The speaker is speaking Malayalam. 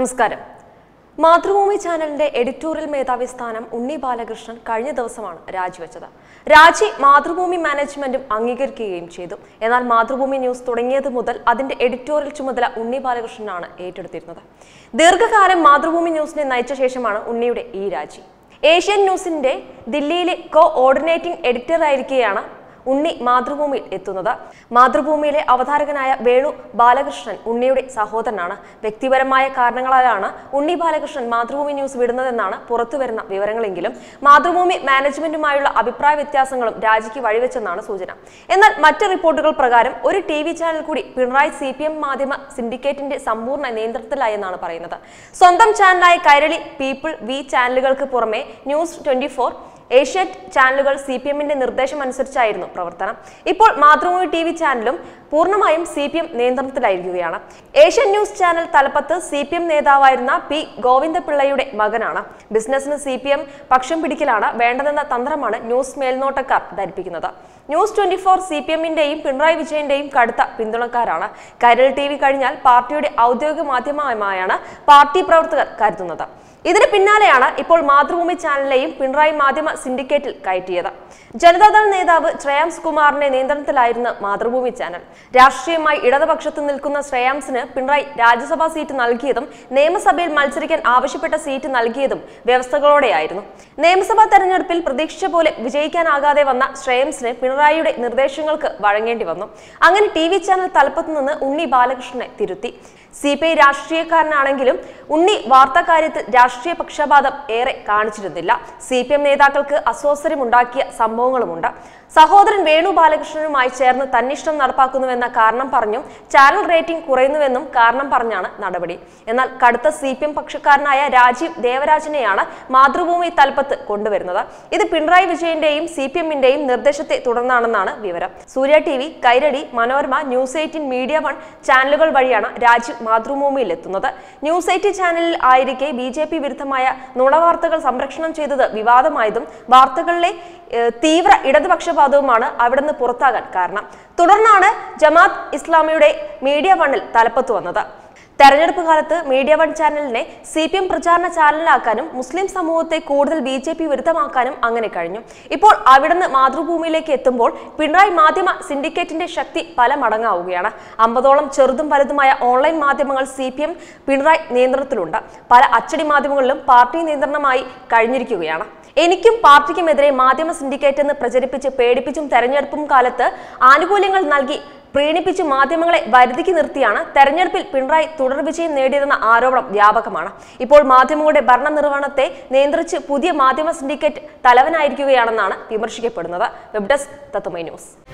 നമസ്കാരം മാതൃഭൂമി ചാനലിന്റെ എഡിറ്റോറിയൽ മേധാവി സ്ഥാനം ഉണ്ണി ബാലകൃഷ്ണൻ കഴിഞ്ഞ ദിവസമാണ് രാജിവെച്ചത് രാജി മാതൃഭൂമി മാനേജ്മെന്റും അംഗീകരിക്കുകയും ചെയ്തു എന്നാൽ മാതൃഭൂമി ന്യൂസ് തുടങ്ങിയത് മുതൽ അതിന്റെ എഡിറ്റോറിയൽ ചുമതല ഉണ്ണി ബാലകൃഷ്ണനാണ് ഏറ്റെടുത്തിരുന്നത് ദീർഘകാലം മാതൃഭൂമി ന്യൂസിനെ നയിച്ച ശേഷമാണ് ഉണ്ണിയുടെ ഈ രാജി ഏഷ്യൻ ന്യൂസിന്റെ ദില്ലിയിലെ കോ ഓർഡിനേറ്റിംഗ് എഡിറ്ററായിരിക്കെയാണ് ഉണ്ണി മാതൃഭൂമിയിൽ എത്തുന്നത് മാതൃഭൂമിയിലെ അവതാരകനായ വേണു ബാലകൃഷ്ണൻ ഉണ്ണിയുടെ സഹോദരനാണ് വ്യക്തിപരമായ കാരണങ്ങളാലാണ് ഉണ്ണി ബാലകൃഷ്ണൻ മാതൃഭൂമി ന്യൂസ് വിടുന്നതെന്നാണ് പുറത്തുവരുന്ന വിവരങ്ങളെങ്കിലും മാതൃഭൂമി മാനേജ്മെന്റുമായുള്ള അഭിപ്രായ വ്യത്യാസങ്ങളും രാജിക്ക് വഴിവെച്ചെന്നാണ് സൂചന എന്നാൽ മറ്റ് റിപ്പോർട്ടുകൾ പ്രകാരം ഒരു ടി വി ചാനൽ കൂടി പിണറായി സി പി എം മാധ്യമ സിൻഡിക്കേറ്റിന്റെ സമ്പൂർണ്ണ നിയന്ത്രണത്തിലായെന്നാണ് പറയുന്നത് സ്വന്തം ചാനലായ കൈരളി പീപ്പിൾ വി ചാനലുകൾക്ക് പുറമെ ന്യൂസ് ട്വന്റി ഫോർ ഏഷ്യാറ്റ് ചാനലുകൾ സി പി എമ്മിന്റെ നിർദ്ദേശം അനുസരിച്ചായിരുന്നു പ്രവർത്തനം ഇപ്പോൾ മാതൃഭൂമി ടി വി ചാനലും പൂർണ്ണമായും സി പി എം നിയന്ത്രണത്തിലായിരിക്കുകയാണ് ഏഷ്യൻ ന്യൂസ് ചാനൽ തലപ്പത്ത് സി പി എം നേതാവായിരുന്ന പി ഗോവിന്ദപിള്ളയുടെ മകനാണ് ബിസിനസിന് സി പി എം പക്ഷം പിടിക്കലാണ് വേണ്ടതെന്ന തന്ത്രമാണ് ന്യൂസ് മേൽനോട്ടക്കാർ ധരിപ്പിക്കുന്നത് news twenty four C P എമ്മിന്റെയും പിണറായി വിജയന്റെയും കടുത്ത പിന്തുണക്കാരാണ് കൈരൾ ടി വി കഴിഞ്ഞാൽ പാർട്ടിയുടെ ഔദ്യോഗിക മാധ്യമമായാണ് പാർട്ടി പ്രവർത്തകർ കരുതുന്നത് ഇതിന് പിന്നാലെയാണ് ഇപ്പോൾ മാതൃഭൂമി ചാനലിനെയും പിണറായി മാധ്യമ സിൻഡിക്കേറ്റിൽ കയറ്റിയത് ജനതാദൾ നേതാവ് ശ്രേയാംസ് കുമാറിന്റെ നിയന്ത്രണത്തിലായിരുന്നു മാതൃഭൂമി ചാനൽ രാഷ്ട്രീയമായി ഇടതുപക്ഷത്ത് നിൽക്കുന്ന ശ്രേയാംസിന് പിണറായി രാജ്യസഭാ സീറ്റ് നൽകിയതും നിയമസഭയിൽ മത്സരിക്കാൻ ആവശ്യപ്പെട്ട സീറ്റ് നൽകിയതും വ്യവസ്ഥകളോടെയായിരുന്നു നിയമസഭാ തെരഞ്ഞെടുപ്പിൽ പ്രതീക്ഷിച്ച പോലെ വിജയിക്കാനാകാതെ വന്ന ശ്രേയംസിന് പിണറായിയുടെ നിർദ്ദേശങ്ങൾക്ക് വഴങ്ങേണ്ടി വന്നു അങ്ങനെ ടി വി ചാനൽ തലപ്പത്ത് നിന്ന് ഉണ്ണി ബാലകൃഷ്ണനെ തിരുത്തി സി പി ഐ രാഷ്ട്രീയക്കാരനാണെങ്കിലും ഉണ്ണി വാർത്താ കാര്യത്തിൽ രാഷ്ട്രീയ പക്ഷപാതം ഏറെ കാണിച്ചിരുന്നില്ല സി പി എം നേതാക്കൾക്ക് അസ്വാസ്ഥര്യമുണ്ടാക്കിയ സംഭവങ്ങളുമുണ്ട് സഹോദരൻ വേണു ബാലകൃഷ്ണനുമായി ചേർന്ന് തന്നിഷ്ടം നടപ്പാക്കുന്നുവെന്ന കാരണം പറഞ്ഞും ചാനൽ റേറ്റിംഗ് കുറയുന്നുവെന്നും കാരണം പറഞ്ഞാണ് നടപടി എന്നാൽ കടുത്ത സി പി എം പക്ഷക്കാരനായ രാജീവ് ദേവരാജനെയാണ് മാതൃഭൂമി തലപ്പത്ത് കൊണ്ടുവരുന്നത് ഇത് പിണറായി വിജയന്റെയും സി പി എമ്മിന്റെയും നിർദ്ദേശത്തെ തുടർന്നാണെന്നാണ് വിവരം സൂര്യ ടി വി കൈരടി Manorama news eighteen media one ചാനലുകൾ വഴിയാണ് രാജീവ് മാതൃഭൂമിയിൽ എത്തുന്നത് ന്യൂസ് എയ്റ്റി ചാനലിൽ ആയിരിക്കെ ബി ജെ പി വിരുദ്ധമായ നുണവാർത്തകൾ സംരക്ഷണം ചെയ്തത് വിവാദമായതും വാർത്തകളിലെ ഏഹ്, തീവ്ര ഇടതുപക്ഷപാതവുമാണ് അവിടുന്ന് പുറത്താകാൻ കാരണം തുടർന്നാണ് ജമാത്ത് ഇസ്ലാമിയുടെ മീഡിയ വണ്ണിൽ തലപ്പത്ത് വന്നത് തെരഞ്ഞെടുപ്പ് കാലത്ത് മീഡിയ വൺ ചാനലിനെ സി പി എം പ്രചാരണ ചാനലാക്കാനും മുസ്ലിം സമൂഹത്തെ കൂടുതൽ ബി ജെ പി വിരുദ്ധമാക്കാനും അങ്ങനെ കഴിഞ്ഞു ഇപ്പോൾ അവിടുന്ന് മാതൃഭൂമിയിലേക്ക് എത്തുമ്പോൾ പിണറായി മാധ്യമ സിൻഡിക്കേറ്റിന്റെ ശക്തി പല മടങ്ങാവുകയാണ് അമ്പതോളം ചെറുതും വലുതുമായ ഓൺലൈൻ മാധ്യമങ്ങൾ സി പി എം പിണറായി നിയന്ത്രണത്തിലുണ്ട് പല അച്ചടി മാധ്യമങ്ങളിലും പാർട്ടി നിയന്ത്രണമായി കഴിഞ്ഞിരിക്കുകയാണ് എനിക്കും പാർട്ടിക്കുമെതിരെ മാധ്യമ സിൻഡിക്കേറ്റ് എന്ന് പ്രചരിപ്പിച്ച് പേടിപ്പിച്ചും തെരഞ്ഞെടുപ്പും കാലത്ത് ആനുകൂല്യങ്ങൾ നൽകി പ്രീണിപ്പിച്ച് മാധ്യമങ്ങളെ വരുതിക്ക് നിർത്തിയാണ് തെരഞ്ഞെടുപ്പിൽ പിണറായി തുടർ വിജയം നേടിയതെന്ന ആരോപണം വ്യാപകമാണ് ഇപ്പോൾ മാധ്യമങ്ങളുടെ ഭരണനിർവഹണത്തെ നിയന്ത്രിച്ച് പുതിയ മാധ്യമ സിൻഡിക്കേറ്റ് തലവനായിരിക്കുകയാണെന്നാണ് വിമർശിക്കപ്പെടുന്നത് വെബ് ഡെസ്ക് തത്തുമൈ ന്യൂസ്